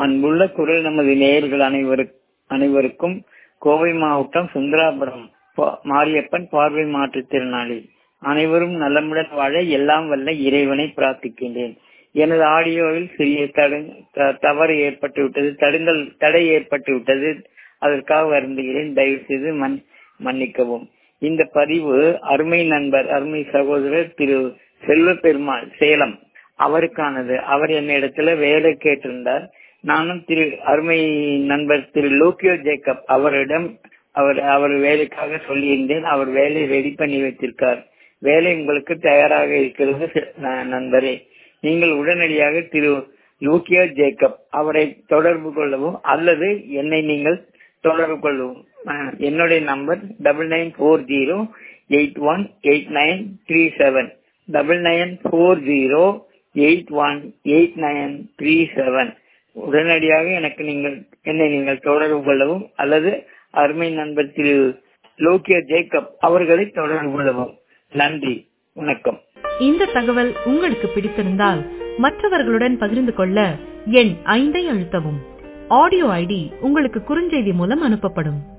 அன்புள்ள குரல் நமது நேயர்கள் அனைவரு- அனைவருக்கும் கோவை மாவட்டம் சுந்தராபுரம் பா- மாரியப்பன் பார்வை மாற்றுத்திறனாளி அனைவரும் நலமுடன் வாழ எல்லாம் வல்ல இறைவனை பிரார்த்திக்கின்றேன் எனது ஆடியோவில் சிறிய தடு- த- தவறு ஏற்பட்டு விட்டது தடுங்கல் தடை ஏற்பட்டு விட்டது அதற்காக வருந்துகிறேன் தயவு செய்து மன் மன்னிக்கவும் இந்த பதிவு அருமை நண்பர் அருமை சகோதரர் திரு செல்வ பெருமாள் சேலம் அவருக்கானது அவர் என்னிடத்துல வேலை கேட்டிருந்தார் நானும் திரு அருமை நண்பர் திரு லோக்கியோ ஜேக்கப் அவரிடம் அவர் அவர் வேலைக்காக சொல்லியிருந்தேன் அவர் வேலையை ரெடி பண்ணி வைத்திருக்கார் வேலை உங்களுக்கு தயாராக இருக்கிறது சி- ந- நண்பரே நீங்கள் உடனடியாக திரு லூக்கியோ ஜேக்கப் அவரை தொடர்பு கொள்ளவும் அல்லது என்னை நீங்கள் தொடர்பு கொள்ளவும் அஹ், என்னுடைய number double nine four zero eight one eight nine three seven double nine four zero eight one eight nine three seven உடனடியாக எனக்கு நீங்கள் என்னை நீங்கள் தொடர்பு கொள்ளவும் அல்லது அருமை நண்பர் திரு லோக்கிய ஜேக்கப் அவர்களை தொடர்பு கொள்ளவும் நன்றி வணக்கம் இந்த தகவல் உங்களுக்கு பிடித்திருந்தால் மற்றவர்களுடன் பகிர்ந்து கொள்ள எண் ஐந்தை அழுத்தவும் ஆடியோ ஐடி உங்களுக்கு குறுஞ்செய்தி மூலம் அனுப்பப்படும்